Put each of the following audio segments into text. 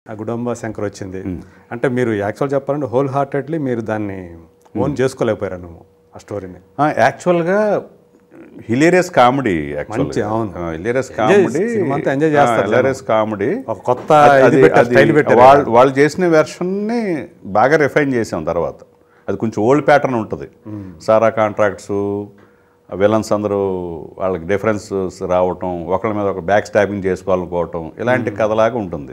ఆ గుడంబ శంకర్ వచ్చింది అంటే మీరు యాక్చువల్ చెప్పాలంటే హోల్ హార్టెడ్లీ మీరు దాన్ని ఓన్ చేసుకోలేకపోయారు నువ్వు ఆ స్టోరీని ఆ, యాక్చువల్గా హిలేరియస్ కామెడీ మంచి, అవును. హిలేరియస్ కామెడీ సినిమా అంతా enjoy చేస్తారు హిలేరియస్ కామెడీ ఒక కొత్త ఇది పెట్టారు స్టైల్ పెట్టారు వాళ్ళు వాళ్ళు చేసిన వెర్షన్ని బాగా రిఫైన్ చేసాం తర్వాత అది కొంచెం ఓల్డ్ ప్యాటర్న్ ఉంటుంది సారా కాంట్రాక్ట్స్ విలన్స్ అందరూ వాళ్ళకి డిఫరెన్సెస్ రావటం ఒకళ్ళ మీద ఒక బ్యాక్ స్టాపింగ్ చేసుకోవాలనుకోవటం ఇలాంటి కథలాగా ఉంటుంది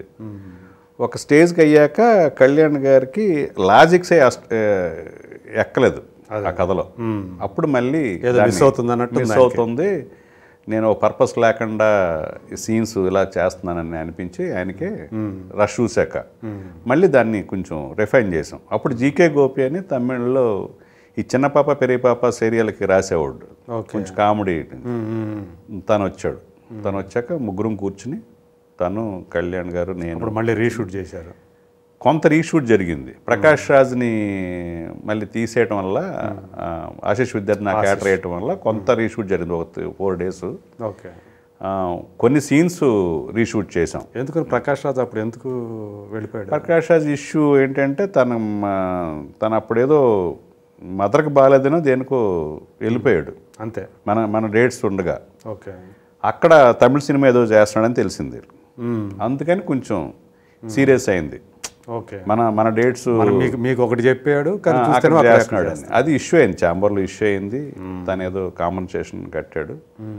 ఒక స్టేజ్కి అయ్యాక కళ్యాణ్ గారికి లాజిక్సే అస్ట్- ఏ, ఎక్కలేదు ఆ కథలో అప్పుడు మళ్ళీ ఏదో miss అవుతుంది అన్నట్టు మిస్ అవుతుంది నేను పర్పస్ లేకుండా సీన్స్ ఇలా చేస్తున్నానని అనిపించి ఆయనకి రష్ చూశాక మళ్ళీ దాన్ని కొంచెం రిఫైన్ చేసాం అప్పుడు జీకే గోపి అని తమిళ్లో ఈ చిన్న పాప పెరిగి పాప సీరియల్కి రాసేవాడు ఓకే. కొంచెం కామెడీ తను వచ్చాడు తను వచ్చాక ముగ్గురం కూర్చుని తను కళ్యాణ్ గారు నేను ఇప్పుడు మళ్ళీ రీషూట్ చేశారు కొంత రీషూట్ జరిగింది ప్రకాష్ రాజ్ని మళ్ళీ తీసేయటం వల్ల ఆ, ఆశీష్ విద్యార్థి నాకు క్యాటర్ వేయటం వల్ల కొంత రీషూట్ జరిగింది ఒక ఫోర్ డేస్ ఓకే కొన్ని సీన్స్ రీషూట్ చేసాం ఎందుకు ప్రకాష్ రాజ్ అప్పుడు ఎందుకు వెళ్ళిపోయాడు ప్రకాష్ రాజ్ ఇష్యూ ఏంటంటే తన మ- తను అప్పుడేదో మదర్కి బాగాలేదనో దేనికో వెళ్ళిపోయాడు అంతే మన మన డేట్స్ ఉండగా ఓకే అక్కడ తమిళ సినిమా ఏదో చేస్తున్నాడని తెలిసింది అందుకని కొంచెం సీరియస్ అయింది ఓకే మన మన డేట్స్ మనం మీకు మీకు ఒకటి చెప్పాడు కానీ అక్కడ చూస్తేనే అక్కడ చేస్తున్నాడు అని. అది ఇష్యూ అయింది ఛాంబర్లో ఇష్యూ అయింది తను ఏదో కాంపన్సేషన్ కట్టాడు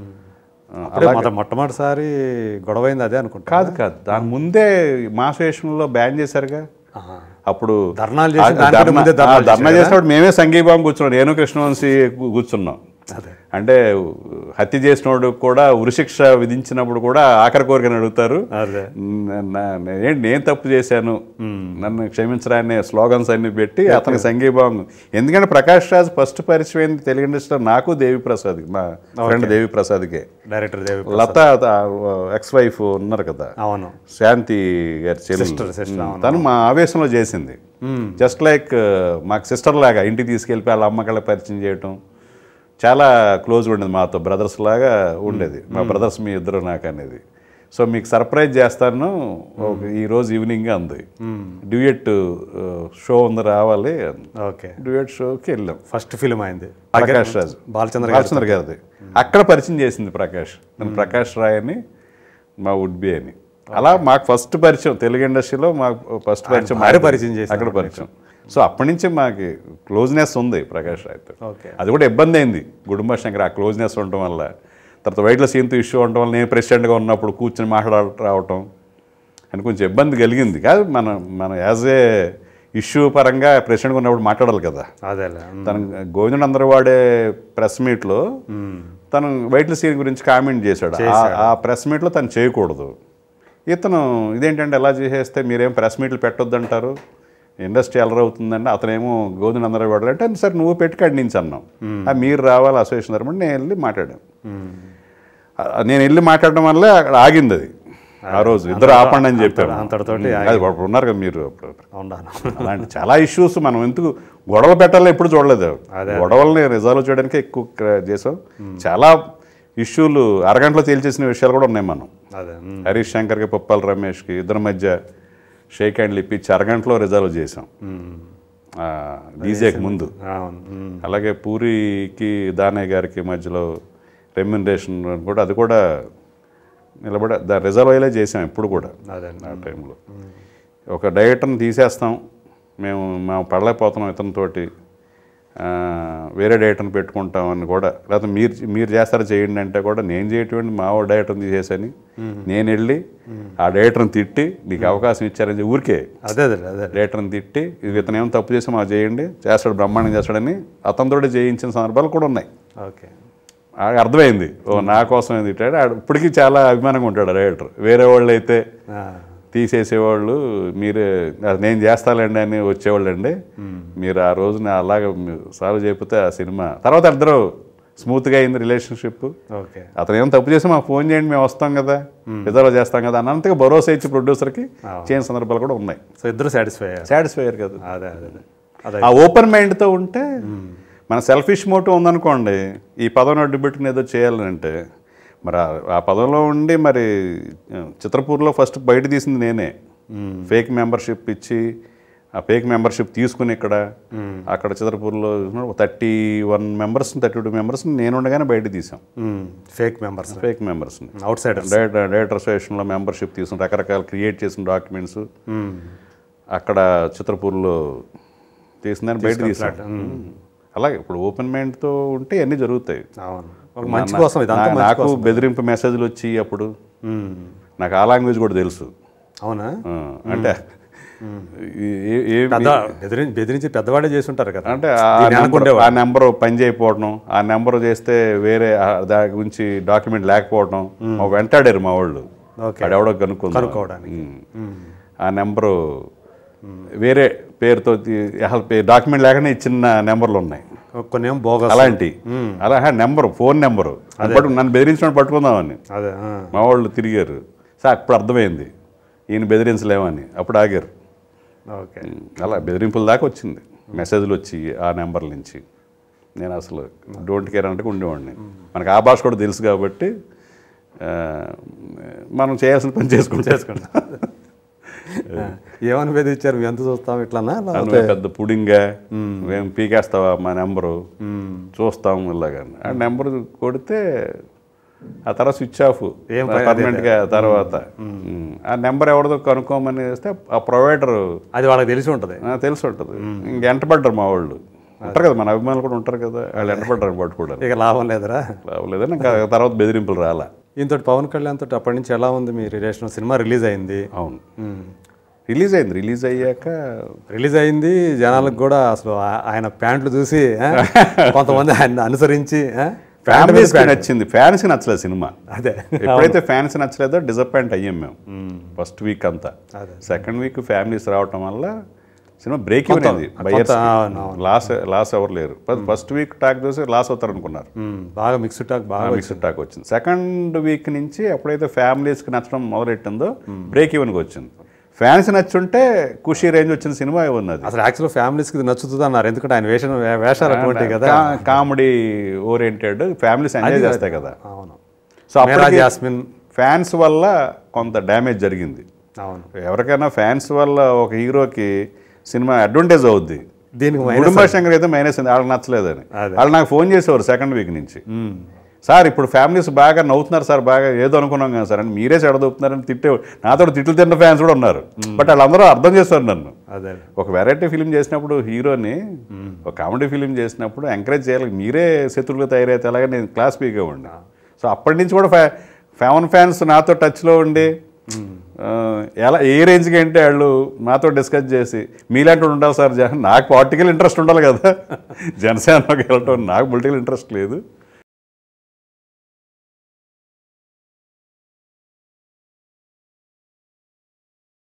ఆ, అప్పుడే మొద మొట్టమొదటిసారి గొడవ అయింది అదే అనుకుంటా కాదు కాదు దాని ముందే మాస్ వేషంలో బ్యాన్ చేశారుగా ఆహా. అప్పుడు ధర్నాలు చేసి ఆ, దానికంటే ధర్నా- ముందే ధర్నాలు ఆ, ధర్నా చేసినప్పుడు మేమే సంఘీభావం కూర్చున్నాం నేను కృష్ణవంశీ కూ- కూర్చున్నాం అదే అంటే హత్య చేసినోడు కూడా ఉరిశిక్ష విధించినప్పుడు కూడా ఆఖరి కోరికని అడుగుతారు అదే న- న- నే- ఏంటి నేను తప్పు చేశాను నన్ను క్షమించరా అనే స్లోగన్స్ అన్ని పెట్టి అతనికి సంఘీభావం ఎందుకంటే ప్రకాష్ రాజ్ ఫస్ట్ పరిచయం అయింది తెలుగు ఇండస్ట్రీలో నాకు దేవి ప్రసాద్ మా ఫ్రెండ్ దేవి ప్రసాద్కే director Devi Latha ex wife ఉన్నారు కదా అవును శాంతి గారి చెల్లి Sister, sister, అవును. తను మా ఆవేశంలో చేసింది జస్ట్ లైక్ మాకు సిస్టర్ లాగా ఇంటికి తీసుకెళ్ళి వాళ్ళ అమ్మకళ్ళ పరిచయం చేయటం చాలా క్లోజ్గా ఉండేది మాతో బ్రదర్స్ లాగా ఉండేది మా బ్రదర్స్ మీ ఇద్దరు నాకు అనేది సో మీకు సర్ప్రైజ్ చేస్తాను ఒక ఈ రోజు ఈవినింగ్ అంది డ్యూయట్ షో ఉంది రావాలి ఓకే డ్యూయట్ షోకి వెళ్ళాం ఫస్ట్ ఫిల్మ్ అయింది ప్రకాష్ రాజ్ బాలచంద్ర గారు బాలచంద్ర గారిది అక్కడ పరిచయం చేసింది ప్రకాష్ నేను ప్రకాష్ రాయ్ అని మా వుడ్ బి అని అలా మాకు ఫస్ట్ పరిచయం తెలుగు ఇండస్ట్రీలో మాకు ఫస్ట్ పరిచయం భారీ మాది. పరిచయం చేశారు అక్కడ పరిచయం సో అప్పటి నుంచి మాకు క్లోజ్నెస్ ఉంది ప్రకాష్ రాయ్తో ఓకే అది కూడా ఇబ్బంది అయింది గుడుంబ శంకర్ ఆ క్లోజ్నెస్ ఉండటం వల్ల తర్వాత వైట్ల సీన్తో ఇష్యూ ఉండటం వల్ల నేను ప్రెసిడెంట్గా ఉన్నప్పుడు కూర్చొని మాట్లాడ రావటం అని కొంచెం ఇబ్బంది కలిగింది కాదు మన మన యాజ్ ఏ ఇష్యూ పరంగా ప్రెసిడెంట్గా ఉన్నప్పుడు మాట్లాడాలి కదా అదేలే ఉమ్. తను గోవిందుడు అందరూ వాడే ప్రెస్ మీట్లో తను వైట్ల సీన్ గురించి కామెంట్ చేశాడు ఆ- ఆ ప్రెస్ మీట్లో తను చేయకూడదు ఇతను ఇదేంటంటే ఎలా చేసేస్తే మీరేం ప్రెస్ మీట్లు పెట్టొద్దంటారు ఇండస్ట్రీ ఎలరవుతుందండి అతనేమో గోవిందుడు అందరూ వాడాలి అంటే సరే నువ్వు పెట్టి కాడి నుంచి అన్నాం "ఆ, మీరు రావాలి అసోసియేషన్ తరపున నేను వెళ్ళి మాట్లాడాను ఆ, నేను వెళ్ళి మాట్లాడడం వల్ల అక్కడ ఆగింది అది ఆ రోజు ఇద్దరు ఆపండి అని చెప్పారు అంతటితోటి అది అప్పుడు ఉన్నారు కదా మీరు అప్పుడు అవునాను అలాంటి చాలా ఇష్యూస్ మనం ఎందుకు గొడవ పెట్టాలని ఎప్పుడు చూడలేదు గొడవల్ని రిజాల్వ్ చేయడానికి ఎక్కువ క్ర- చేసాం చాలా ఇష్యూలు అరగంటలో తేల్చేసిన విషయాలు కూడా ఉన్నాయి మనం అదే ఉమ్. హరీష్ శంకర్కి పప్పాల రమేష్కి ఇద్దరి మధ్య షేక్ హ్యాండ్లు ఇప్పించి అరగంటలో రిజాల్వ్ చేసాం డీజేకి ముందు అవును ఉమ్. అలాగే పూరికి దానయ్య గారికి మధ్యలో రెమ్యునరేషన్ కూడా అది కూడా నిలబడి దాని రిజర్వ్ అయ్యేలా చేసాం ఎప్పుడు కూడా అదే ఆ టైంలో ఒక డైరెక్టర్ని తీసేస్తాం మేము మేము పడలేకపోతున్నాం ఇతనితోటి ఆ, వేరే డైరెక్టర్ని పెట్టుకుంటాం అని కూడా లేకపోతే మీరు మీరు చేస్తారా చేయండి అంటే కూడా నేను చేయటువంటి మా ఓ డైరెక్టర్ని తీసేసని నేను వెళ్ళి ఆ డైరెక్టర్ని తిట్టి నీకు అవకాశం ఇచ్చారని చెప్పి ఊరికే అదే అదే అదే డైరెక్టర్ని తిట్టి ఇది ఇతను ఏమో తప్పు చేసి మాకు చేయండి చేస్తాడు బ్రహ్మాండం చేస్తాడని అతనితోటి చేయించిన సందర్భాలు కూడా ఉన్నాయి ఓకే ఆడికి అర్థమైంది ఓ నా కోసం ఏం తిట్టాడు ఆడు ఇప్పటికీ చాలా అభిమానంగా ఉంటాడు ఆ డైరెక్టర్ వేరే వాళ్ళు అయితే ఆ, తీసేసేవాళ్ళు మీరు అది నేను చేస్తానండి అని వచ్చేవాళ్ళండి మీరు ఆ రోజున అలాగ సాల్వ్ చేయకపోతే ఆ సినిమా తర్వాత ఇద్దరు స్మూత్గా అయింది రిలేషన్షిప్ ఓకే అతను ఏం తప్పు చేసి మాకు ఫోన్ చేయండి మేము వస్తాం కదా రిజర్వ్ చేస్తాం కదా అన్నంతగా భరోసా ఇచ్చి ప్రొడ్యూసర్కి చేయని సందర్భాలు కూడా ఉన్నాయి సో ఇద్దరు సాటిస్ఫై అయ్యారు సాటిస్ఫై అయ్యారు కదా అదే అదే అదే అదే ఆ ఓపెన్ మైండ్తో ఉంటే మన సెల్ఫిష్ మోటివ్ ఉందనుకోండి ఈ పదవిని అడ్డు పెట్టుకుని ఏదో చేయాలంటే మరి ఆ- ఆ పదంలో ఉండి మరి ఆ, చిత్రపూర్లో ఫస్ట్ బయట తీసింది నేనే ఫేక్ మెంబర్షిప్ ఇచ్చి ఆ ఫేక్ మెంబర్షిప్ తీసుకుని ఇక్కడ అక్కడ చిత్రపూర్లో thirty one members thirty two members నేను ఉండగానే బయట తీసాం ఫేక్ మెంబర్స్ ఫేక్ మెంబర్స్ని అవుట్ సైడర్స్ డేటా డేటా అసోసియేషన్లో మెంబర్షిప్ తీసుకుని రకరకాల క్రియేట్ చేసిన డాక్యుమెంట్స్ అక్కడ చిత్రపూర్లో తీసిందని బయట తీసాం అలాగే ఇప్పుడు ఓపెన్ మైండ్తో ఉంటే అన్నీ జరుగుతాయి అవును ఒక మంచి కోసం ఇదంతా నా- మంచి నాకు కోసం బెదిరింపు మెసేజ్లు వచ్చి అప్పుడు మ్మ్. నాకు ఆ లాంగ్వేజ్ కూడా తెలుసు అవునా ఆ, అంటే ఏ- ఏ- ఏ- పెద్ద బెదిరించి బెదిరించి పెద్దవాడే చేసి ఉంటారు కదా అంటే ఆ దీన్ని నెంబర్ అనుకుండేవాడు. ఆ నెంబర్ పని చేయకపోవడం ఆ నెంబర్ చేస్తే వేరే ఆ దాని గురించి డాక్యుమెంట్ లేకపోవడం మా వెంటాడారు మా వాళ్ళు ఓకే. ఆడెవడో కనుక్కుందాం కనుక్కోవడానికి. ఉమ్. ఆ నెంబరు వేరే పేరుతో డాక్యుమెంట్ లేకుండా ఇచ్చిన నెంబర్లు ఉన్నాయి కొన్ని ఏమో బోగస్ అలాంటి అలా నెంబర్ ఫోన్ నెంబరు పట్టు నన్ను బెదిరించిన పట్టుకుందామని అదే ఆ. మా వాళ్ళు తిరిగారు సార్ అప్పుడు అర్థమైంది ఈయన బెదిరించలేమని అప్పుడు ఆగారు ఓకే అలా బెదిరింపుల దాకా వచ్చింది మెసేజ్లు వచ్చి ఆ నెంబర్ నుంచి నేను అసలు డోంట్ కేర్ అంటే ఉండేవాడిని మనకు ఆ భాష కూడా తెలుసు కాబట్టి ఆ, మనం చేయాల్సిన పని చేసుకుంటాం చేసుకుంటా ఏమని బెదిరించారు మేము ఎంత చూస్తాం ఇట్లానా నువ్వు పెద్ద పుడింగా మేము పీకేస్తావా మా నెంబరు చూస్తాం ఇలాగా ఆ నెంబర్ కొడితే ఆ తర్వాత స్విచ్ ఆఫ్ ఏం పని- పర్మనెంట్గా తర్వాత ఉమ్. ఆ నెంబర్ ఎవరిదో కనుక్కోమని వేస్తే ఆ ప్రొవైడర్ అది వాళ్ళకి తెలిసి ఉంటుంది ఆ, తెలిసి ఉంటుంది ఇంక ఎంటపడ్డారు మా వాళ్ళు ఉంటారు కదా మన అభిమానులు కూడా ఉంటారు కదా వాళ్ళు ఎంటపడ్డారు పట్టుకోవడానికి ఇక లాభం లేదురా లేదని ఇంకా తర్వాత బెదిరింపులు రాలా ఇంతటి పవన్ కళ్యాణ్ తోటి అప్పటి నుంచి ఎలా ఉంది మీ రిలేషన్ సినిమా రిలీజ్ అయింది అవును రిలీజ్ అయింది రిలీజ్ అయ్యాక రిలీజ్ అయింది జనాలకు కూడా అసలు ఆ- ఆయన ప్యాంట్లు చూసి ఆ, కొంతమంది ఆయన అనుసరించి ఆ, ప్యాంట్ మీద ఫ్యామిలీస్కి నచ్చింది ఫ్యాన్స్కి నచ్చలేదు సినిమా అదే ఎప్పుడైతే ఫ్యాన్స్ నచ్చలేదో డిసప్పాయింట్ అయ్యాం మేము ఫస్ట్ వీక్ అంతా అదే. సెకండ్ వీక్ ఫ్యామిలీస్ రావటం వల్ల సినిమా బ్రేక్ ఇవ్వన్ అయింది కొంత అవును, లాస్ లాస్ ఎవరు లేరు ఫస్ట్ వీక్ టాక్ చూసి లాస్ అవుతారు అనుకున్నారు ఉమ్, బాగా మిక్స్డ్ టాక్ బాగా మిక్స్డ్ టాక్ వచ్చింది సెకండ్ వీక్ నుంచి ఎప్పుడైతే ఫ్యామిలీస్కి నచ్చడం మొదలెట్టిందో బ్రేక్ ఈవెన్కి వచ్చింది ఫ్యాన్స్ నచ్చుంటే ఖుషి రేంజ్ వచ్చిన సినిమా ఉన్నది అసలు యాక్చువల్ ఫ్యామిలీస్కి ఇది నచ్చుతుంది అన్నారు ఎందుకంటే ఆయన వేషం వే- వేషాలు అటువంటివి కదా కామెడీ ఓరియంటెడ్ ఫ్యామిలీస్ ఎంజాయ్ చేస్తాయి కదా అవును సో మేరా అప్పటికి జాస్మిన్ ఫ్యాన్స్ వల్ల కొంత డ్యామేజ్ జరిగింది అవును ఎవరికైనా ఫ్యాన్స్ వల్ల ఒక హీరోకి సినిమా అడ్వాంటేజ్ అవుద్ది దీనికి కుటుంబ శంకర్ అయితే మైనస్ ఉంది వాళ్ళకి నచ్చలేదని అదే. వాళ్ళు నాకు ఫోన్ చేసేవారు సెకండ్ వీక్ నుంచి సార్ ఇప్పుడు ఫ్యామిలీస్ బాగా నవ్వుతున్నారు సార్ బాగా ఏదో అనుకున్నాం కదా సార్ అని మీరే చెడదొప్పుతున్నారని తిట్టే నాతో తిట్లు తిన్న ఫ్యాన్స్ కూడా ఉన్నారు బట్ వాళ్ళందరూ అర్థం చేస్తారు నన్ను అదే ఒక వెరైటీ ఫిలిం చేసినప్పుడు హీరోని ఒక కామెడీ ఫిలిం చేసినప్పుడు ఎంకరేజ్ చేయాలి మీరే శత్రువులుగా తయారైతే అలాగే నేను క్లాస్ పీగా ఉండి సో అప్పటి నుంచి కూడా ఫ్యా ఫ్యాన్ ఫ్యాన్స్ నాతో టచ్లో ఉండి ఆ, ఎలా ఏ రేంజ్కి అంటే వాళ్ళు నాతో డిస్కస్ చేసి మీలాంటి ఉండాలి సార్ జన నాకు పార్టికల్ ఇంట్రెస్ట్ ఉండాలి కదా జనసేనలోకి వెళ్ళటం నాకు పొలిటికల్ ఇంట్రెస్ట్ లేదు